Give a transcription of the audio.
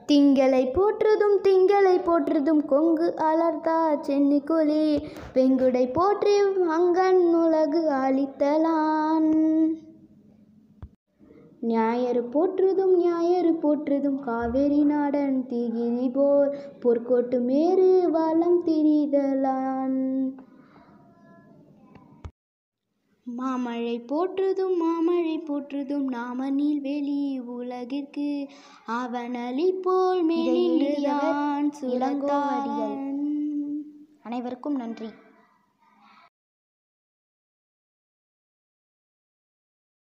திங்களை போற்றுதும் திங்களை போற்றுதும் கொங்கு அலர்தா சென்னி கொலி பெங்குடை போற்றி அங்கன் உலகு அளித்தலான் ஞாயிறு போற்றுதும் ஞாயிறு போற்றுதும் காவேரி நாடன் திகிரி போர் பொற்கோட்டு மேரு வலம் திரிதலான் மாமழை போற்றுதும் மாமழை போற்றுதும் நாம நீள்வெளி உலகிற்கு அவனளி போல் மேலிடுதான் இளங்கோவடிகள். சுரத்தான் அனைவருக்கும் நன்றி